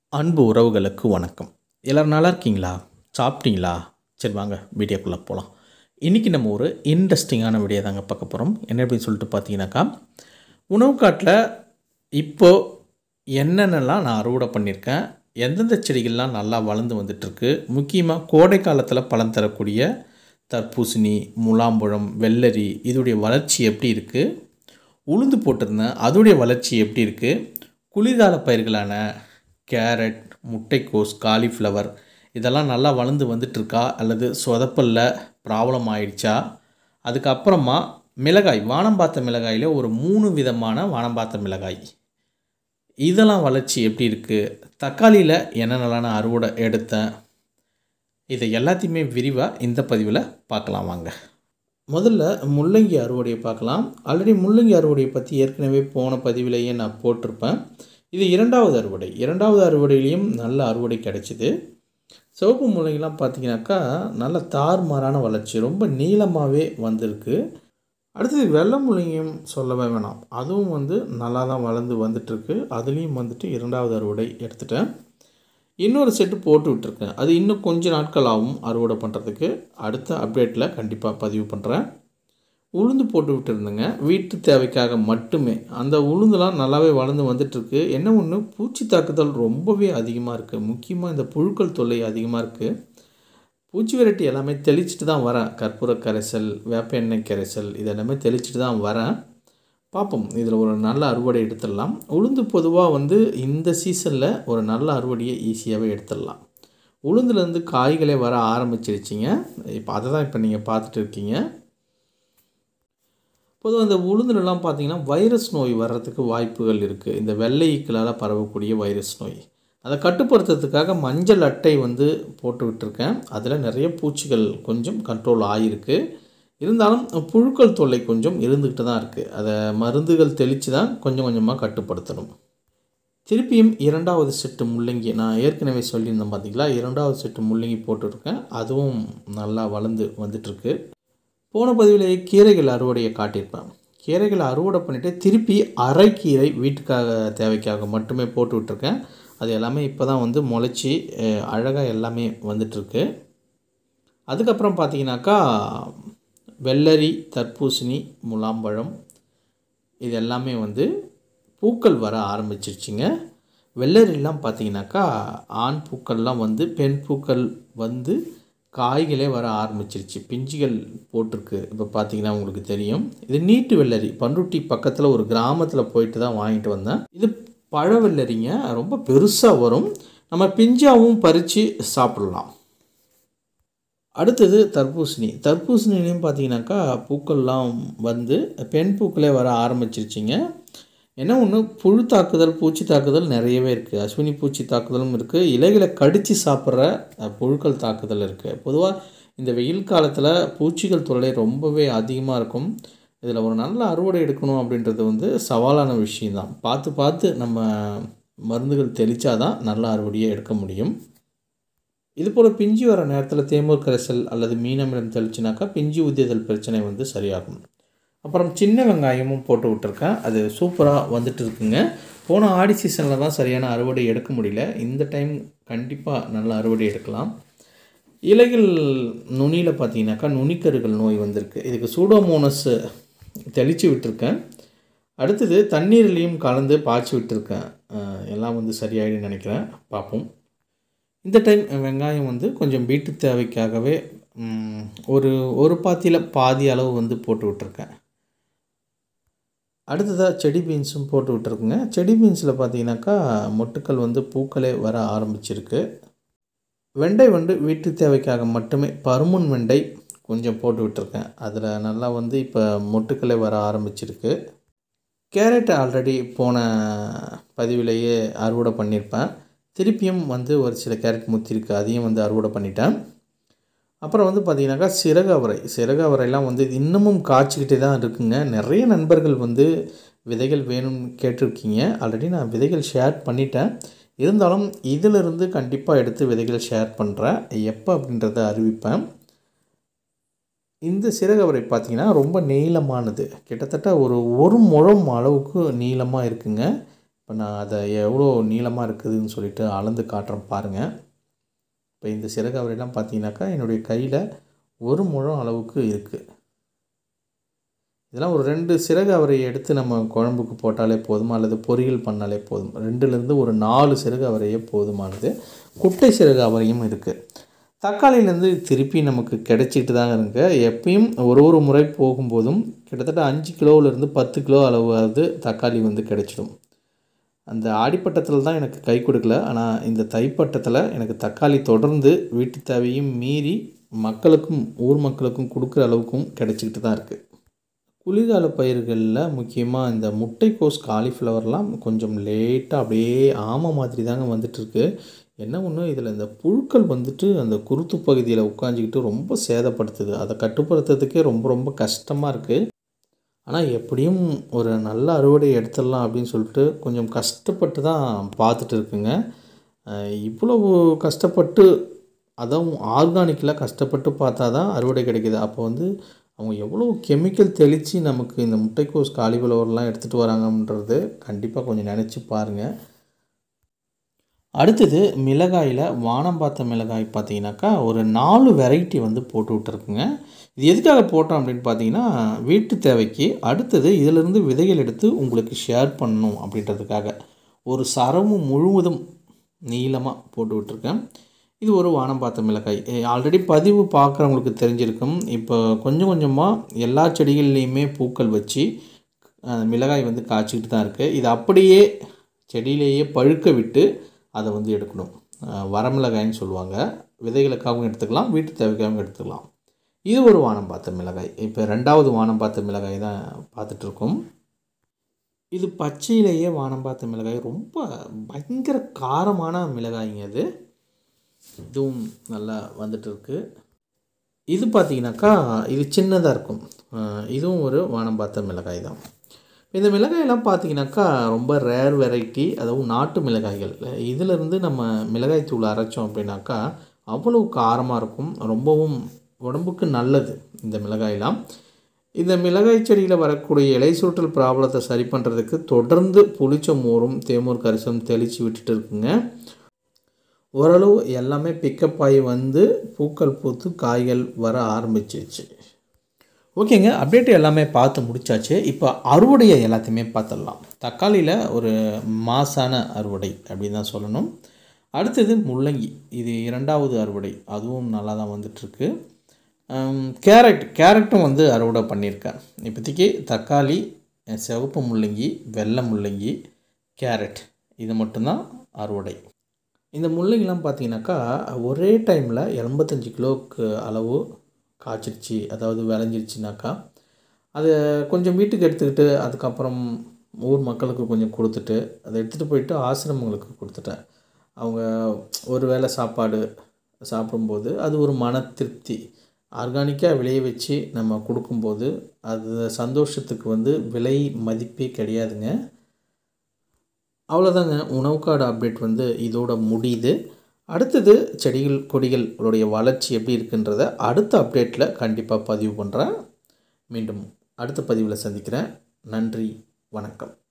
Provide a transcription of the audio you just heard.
அன்பு உறவுகளுக்கு வணக்கம் எல்லோரும் நல்லா இருக்கீங்களா சாப்பிட்டீங்களா சரி வாங்க வீடியோக்குள்ளே போகலாம் இன்றைக்கி நம்ம ஒரு இன்ட்ரெஸ்டிங்கான வீடியோ தாங்க பார்க்க போகிறோம் என்ன அப்படின்னு சொல்லிட்டு பார்த்தீங்கன்னாக்கா உணவு காட்டில் இப்போது என்னென்னலாம் நான் அறுவடை பண்ணியிருக்கேன் எந்தெந்த செடிகள்லாம் நல்லா வளர்ந்து வந்துட்டுருக்கு முக்கியமாக கோடை காலத்தில் பலன் தரக்கூடிய தர்பூசணி முலாம்பழம் வெள்ளரி இதோடைய வளர்ச்சி எப்படி இருக்குது உளுந்து போட்டிருந்தேன் அதோடைய வளர்ச்சி எப்படி இருக்குது குளிர்கால பயிர்களான கேரட் முட்டைக்கோஸ் காலிஃப்ளவர் இதெல்லாம் நல்லா வளர்ந்து வந்துட்டுருக்கா அல்லது சொதப்பல்ல ப்ராப்ளம் ஆயிடுச்சா அதுக்கப்புறமா மிளகாய் வானம் பார்த்த மிளகாயில் ஒரு மூணு விதமான வானம் பார்த்த மிளகாய் இதெல்லாம் வளர்ச்சி எப்படி இருக்குது தக்காளியில் என்னென்னலாம் நான் அறுவடை எடுத்தேன் இதை எல்லாத்தையுமே விரிவாக இந்த பதிவில் பார்க்கலாம் வாங்க முதல்ல முள்ளங்கி அறுவடையை பார்க்கலாம் ஆல்ரெடி முள்ளங்கி அறுவடையை பற்றி ஏற்கனவே போன பதிவிலேயே நான் போட்டிருப்பேன் இது இரண்டாவது அறுவடை இரண்டாவது அறுவடையிலையும் நல்ல அறுவடை கிடைச்சிது சிவப்பு முள்ளங்கிலாம் பார்த்தீங்கன்னாக்கா நல்ல தார்மாரான வளர்ச்சி ரொம்ப நீளமாகவே வந்திருக்கு அடுத்தது வெள்ளை முள்ளங்கியும் சொல்லவே வேணாம் அதுவும் வந்து நல்லா தான் வளர்ந்து வந்துட்டுருக்கு அதுலேயும் வந்துட்டு இரண்டாவது அறுவடை எடுத்துட்டேன் இன்னொரு செட்டு போட்டு விட்டுருக்கேன் அது இன்னும் கொஞ்ச நாட்கள் ஆகும் அறுவடை பண்ணுறதுக்கு அடுத்த அப்டேட்டில் கண்டிப்பாக பதிவு பண்ணுறேன் உளுந்து போட்டு விட்டுருந்தேங்க வீட்டு தேவைக்காக மட்டுமே அந்த உளுந்துலாம் நல்லாவே வளர்ந்து வந்துட்டுருக்கு என்ன ஒன்று பூச்சி தாக்குதல் ரொம்பவே அதிகமாக இருக்குது முக்கியமாக இந்த புழுக்கள் தொல்லை அதிகமாக இருக்குது பூச்சி விரட்டி எல்லாமே தெளிச்சிட்டு தான் வரேன் கற்பூர கரைசல் வேப்ப எண்ணெய் கரைசல் இதெல்லாமே தெளிச்சிட்டு தான் வரேன் பார்ப்போம் இதில் ஒரு நல்ல அறுவடை எடுத்துடலாம் உளுந்து பொதுவாக வந்து இந்த சீசனில் ஒரு நல்ல அறுவடையை ஈஸியாகவே எடுத்துடலாம் உளுந்துலேருந்து காய்களே வர ஆரம்பிச்சிருச்சிங்க இப்போ அதை தான் இப்போ நீங்கள் பார்த்துட்டு இருக்கீங்க பொதுவாக இந்த உளுந்துலலாம் பார்த்தீங்கன்னா வைரஸ் நோய் வர்றதுக்கு வாய்ப்புகள் இருக்குது இந்த வெள்ளை ஈக்களால் பரவக்கூடிய வைரஸ் நோய் அதை கட்டுப்படுத்துறதுக்காக மஞ்சள் அட்டை வந்து போட்டு விட்டுருக்கேன் அதில் நிறைய பூச்சிகள் கொஞ்சம் கண்ட்ரோல் ஆகிருக்கு இருந்தாலும் புழுக்கள் தொல்லை கொஞ்சம் இருந்துக்கிட்டு தான் இருக்குது அதை மருந்துகள் தெளித்து தான் கொஞ்சம் கொஞ்சமாக கட்டுப்படுத்தணும் திருப்பியும் இரண்டாவது செட்டு முள்ளங்கி நான் ஏற்கனவே சொல்லியிருந்தேன் பார்த்தீங்களா இரண்டாவது செட்டு முள்ளங்கி போட்டுருக்கேன் அதுவும் நல்லா வளர்ந்து வந்துட்டுருக்கு போன பதிவிலேயே கீரைகள் அறுவடையை காட்டியிருப்பேன் கீரைகளை அறுவடை பண்ணிவிட்டு திருப்பி அரைக்கீரை வீட்டுக்காக தேவைக்காக மட்டுமே போட்டு விட்டுருக்கேன் அது எல்லாமே இப்போ தான் வந்து முளைச்சி அழகாக எல்லாமே வந்துட்டுருக்கு அதுக்கப்புறம் பார்த்தீங்கன்னாக்கா வெள்ளரி தர்பூசணி முலாம்பழம் இது எல்லாமே வந்து பூக்கள் வர ஆரம்பிச்சிருச்சுங்க வெள்ளரிலாம் பார்த்தீங்கன்னாக்கா ஆண் பூக்கள்லாம் வந்து பெண் பூக்கள் வந்து காய்களே வர ஆரம்பிச்சிருச்சு பிஞ்சுகள் போட்டிருக்கு இப்போ பார்த்தீங்கன்னா உங்களுக்கு தெரியும் இது நீட்டு வெள்ளரி பண்ருட்டி பக்கத்தில் ஒரு கிராமத்தில் போயிட்டு தான் வாங்கிட்டு வந்தேன் இது பழ வெள்ளரிங்க ரொம்ப பெருசாக வரும் நம்ம பிஞ்சாவும் பறித்து சாப்பிட்லாம் அடுத்தது தர்பூசணி தர்பூசணிலையும் பார்த்தீங்கன்னாக்கா பூக்கள்லாம் வந்து பெண் பூக்களே வர ஆரம்பிச்சிருச்சிங்க என்ன ஒன்று புழு தாக்குதல் பூச்சி தாக்குதல் நிறையவே இருக்குது அஸ்வினி பூச்சி தாக்குதலும் இருக்குது இலைகளை கடித்து சாப்பிட்ற புழுக்கள் தாக்குதல் இருக்குது பொதுவாக இந்த வெயில் காலத்தில் பூச்சிகள் தொல்லை ரொம்பவே அதிகமாக இருக்கும் இதில் ஒரு நல்ல அறுவடை எடுக்கணும் அப்படின்றது வந்து சவாலான விஷயந்தான் பார்த்து பார்த்து நம்ம மருந்துகள் தெளித்தாதான் நல்ல அறுவடையை எடுக்க முடியும் இது போல் பிஞ்சு வர நேரத்தில் தேமூர் கரைசல் அல்லது மீனமிடம் தெளிச்சினாக்கா பிஞ்சு உத்தியதல் பிரச்சனை வந்து சரியாகும் அப்புறம் சின்ன வெங்காயமும் போட்டு விட்டுருக்கேன் அது சூப்பராக வந்துட்டு இருக்குங்க போன ஆடி சீசனில் தான் சரியான அறுவடை எடுக்க முடியல இந்த டைம் கண்டிப்பாக நல்ல அறுவடை எடுக்கலாம் இலைகள் நுனியில் பார்த்தீங்கன்னாக்கா நுனிக்கருகள் நோய் வந்திருக்கு இதுக்கு சூடோமோனஸ் தெளித்து விட்டுருக்கேன் அடுத்தது தண்ணீர்லேயும் கலந்து பாய்ச்சி விட்டுருக்கேன் எல்லாம் வந்து சரியாயிடுன்னு நினைக்கிறேன் பார்ப்போம் இந்த டைம் வெங்காயம் வந்து கொஞ்சம் வீட்டு தேவைக்காகவே ஒரு ஒரு பாத்தியில் பாதி அளவு வந்து போட்டு விட்டுருக்கேன் அடுத்ததாக செடி பீன்ஸும் போட்டு விட்டுருக்குங்க செடி பீன்ஸில் பார்த்தீங்கன்னாக்கா மொட்டுக்கள் வந்து பூக்களே வர ஆரம்பிச்சிருக்கு வெண்டை வந்து வீட்டு தேவைக்காக மட்டுமே பருமுன் வெண்டை கொஞ்சம் போட்டு விட்டுருக்கேன் அதில் நல்லா வந்து இப்போ மொட்டுக்களே வர ஆரம்பிச்சிருக்கு கேரட் ஆல்ரெடி போன பதிவிலேயே அறுவடை பண்ணியிருப்பேன் திருப்பியும் வந்து ஒரு சில கேரட் முத்திருக்கு அதையும் வந்து அறுவடை பண்ணிட்டேன் அப்புறம் வந்து பார்த்திங்கனாக்கா சிறகு அவரை சிறகு அவரைலாம் வந்து இன்னமும் காய்ச்சிக்கிட்டே தான் இருக்குங்க நிறைய நண்பர்கள் வந்து விதைகள் வேணும்னு கேட்டிருக்கீங்க ஆல்ரெடி நான் விதைகள் ஷேர் பண்ணிட்டேன் இருந்தாலும் இதிலிருந்து கண்டிப்பாக எடுத்து விதைகள் ஷேர் பண்ணுறேன் எப்போ அப்படின்றத அறிவிப்பேன் இந்த சிறகவரை பார்த்திங்கன்னா ரொம்ப நீளமானது கிட்டத்தட்ட ஒரு ஒரு முழம் அளவுக்கு நீளமாக இருக்குங்க இப்போ நான் அதை எவ்வளோ நீளமாக இருக்குதுன்னு சொல்லிட்டு அளந்து காட்டுறேன் பாருங்கள் இப்போ இந்த சிறகு அவரையெல்லாம் பார்த்தீங்கன்னாக்கா என்னுடைய கையில் ஒரு முழம் அளவுக்கு இருக்குது இதெல்லாம் ஒரு ரெண்டு சிறகு அவரை எடுத்து நம்ம குழம்புக்கு போட்டாலே போதும் அல்லது பொரியல் பண்ணாலே போதும் ரெண்டுலேருந்து ஒரு நாலு சிறகு அவரையே போதுமானது குட்டை சிறகு அவரையும் இருக்குது தக்காளியிலேருந்து திருப்பி நமக்கு கிடைச்சிட்டு தாங்க இருக்கு எப்பயும் ஒரு ஒரு முறை போகும்போதும் கிட்டத்தட்ட அஞ்சு கிலோவிலேருந்து பத்து கிலோ அளவாவது தக்காளி வந்து கிடைச்சிடும் அந்த ஆடிப்பட்டத்தில் தான் எனக்கு கை கொடுக்கல ஆனால் இந்த தைப்பட்டத்தில் எனக்கு தக்காளி தொடர்ந்து வீட்டு தேவையும் மீறி மக்களுக்கும் ஊர் மக்களுக்கும் கொடுக்குற அளவுக்கும் கிடைச்சிக்கிட்டு தான் இருக்குது குளிர்கால பயிர்களில் முக்கியமாக இந்த முட்டைக்கோஸ் காலிஃப்ளவர்லாம் கொஞ்சம் லேட்டாக அப்படியே ஆமை மாதிரி தாங்க வந்துட்டுருக்கு என்ன ஒன்று இதில் இந்த புழுக்கள் வந்துட்டு அந்த குருத்து பகுதியில் உட்காந்துக்கிட்டு ரொம்ப சேதப்படுத்துது அதை கட்டுப்படுத்துறதுக்கே ரொம்ப ரொம்ப கஷ்டமாக இருக்குது ஆனால் எப்படியும் ஒரு நல்ல அறுவடை எடுத்துடலாம் அப்படின்னு சொல்லிட்டு கொஞ்சம் கஷ்டப்பட்டு தான் பார்த்துட்டு இருக்குங்க அஹ் இவ்வளவு கஷ்டப்பட்டு அதுவும் ஆர்கானிக்கில் கஷ்டப்பட்டு பார்த்தா தான் அறுவடை கிடைக்கிது அப்போ வந்து அவங்க எவ்வளோ கெமிக்கல் தெளித்து நமக்கு இந்த முட்டைக்கோஸ் காலிஃப்ளவர்லாம் எடுத்துகிட்டு வராங்கன்றது கண்டிப்பாக கொஞ்சம் நினச்சி பாருங்கள் அடுத்தது மிளகாயில் வானம் பார்த்த மிளகாய் பார்த்தீங்கன்னாக்கா ஒரு நாலு வெரைட்டி வந்து போட்டு விட்டுருக்குங்க இது எதுக்காக போட்டோம் அப்படின்னு பார்த்தீங்கன்னா வீட்டு தேவைக்கு அடுத்தது இதிலிருந்து விதைகள் எடுத்து உங்களுக்கு ஷேர் பண்ணணும் அப்படின்றதுக்காக ஒரு சரமு முழுவதும் நீளமாக போட்டு விட்டுருக்கேன் இது ஒரு வானம் பார்த்த மிளகாய் ஆல்ரெடி பதிவு பார்க்குறவங்களுக்கு தெரிஞ்சிருக்கும் இப்போ கொஞ்சம் கொஞ்சமாக எல்லா செடிகள்லேயுமே பூக்கள் வச்சு அஹ், மிளகாய் வந்து காய்ச்சிக்கிட்டு தான் இருக்குது இது அப்படியே செடியிலேயே பழுக்க விட்டு அதை வந்து எடுக்கணும் அஹ், வரமிளகாய்ன்னு சொல்லுவாங்க விதைகளுக்காகவும் எடுத்துக்கலாம் வீட்டு தேவைக்காகவும் எடுத்துக்கலாம் இது ஒரு வானம் பார்த்த மிளகாய் இப்போ ரெண்டாவது வானம் பார்த்த மிளகாய் தான் பார்த்துட்ருக்கோம் இது பச்சையிலேயே வானம் பார்த்த மிளகாய் ரொம்ப பயங்கர காரமான மிளகாய்ங்க அது இதுவும் நல்லா வந்துட்டு இருக்கு இது பார்த்தீங்கன்னாக்கா இது சின்னதாக இருக்கும் அஹ் இதுவும் ஒரு வானம் பார்த்த மிளகாய் தான் இந்த மிளகாயெல்லாம் பார்த்தீங்கன்னாக்கா ரொம்ப ரேர் வெரைட்டி அதுவும் நாட்டு மிளகாய்கள் இதிலிருந்து நம்ம மிளகாய் தூள் அரைச்சோம் அப்படின்னாக்கா அவ்வளவு காரமாக இருக்கும் ரொம்பவும் உடம்புக்கு நல்லது இந்த மிளகாயெல்லாம் இந்த மிளகாய் செடியில் வரக்கூடிய இலை சுற்றல் ப்ராப்ளத்தை சரி பண்ணுறதுக்கு தொடர்ந்து புளிச்ச மோரும் தேமூர் கரிசம் தெளித்து விட்டுட்டு இருக்குங்க ஓரளவு எல்லாமே பிக்கப் ஆகி வந்து பூக்கள் பூத்து காய்கள் வர ஆரம்பிச்சிருச்சு ஓகேங்க அப்டேட் எல்லாமே பார்த்து முடிச்சாச்சு இப்போ அறுவடையை எல்லாத்தையுமே பார்த்துடலாம் தக்காளியில் ஒரு மாசான அறுவடை அப்படின்னு தான் சொல்லணும் அடுத்தது முள்ளங்கி இது இரண்டாவது அறுவடை அதுவும் நல்லா தான் வந்துட்டுருக்கு கேரட் கேரட்டும் வந்து அறுவடை பண்ணியிருக்கேன் இப்போதைக்கு தக்காளி அஹ், சிவப்பு முள்ளங்கி வெள்ளை முள்ளங்கி கேரட் இது மட்டும்தான் அறுவடை இந்த முள்ளங்கிலாம் பார்த்தீங்கன்னாக்கா ஒரே டைமில் எண்பத்தஞ்சு கிலோவுக்கு அளவு காய்ச்சிருச்சு அதாவது விளைஞ்சிருச்சுனாக்கா அதை கொஞ்சம் வீட்டுக்கு எடுத்துக்கிட்டு அதுக்கப்புறம் ஊர் மக்களுக்கு கொஞ்சம் கொடுத்துட்டு அதை எடுத்துகிட்டு போயிட்டு ஆசிரமங்களுக்கு கொடுத்துட்டேன் அவங்க ஒரு வேளை சாப்பாடு சாப்பிடும்போது அது ஒரு மன திருப்தி ஆர்கானிக்காக விளைய வச்சு நம்ம கொடுக்கும்போது அது சந்தோஷத்துக்கு வந்து விலை மதிப்பே கிடையாதுங்க அவ்வளோதாங்க உணவுக்காடு அப்டேட் வந்து இதோட முடியுது அடுத்தது செடிகள் கொடிகளுடைய வளர்ச்சி எப்படி இருக்குன்றத அடுத்த அப்டேட்டில் கண்டிப்பாக பதிவு பண்ணுறேன் மீண்டும் அடுத்த பதிவில் சந்திக்கிறேன் நன்றி வணக்கம்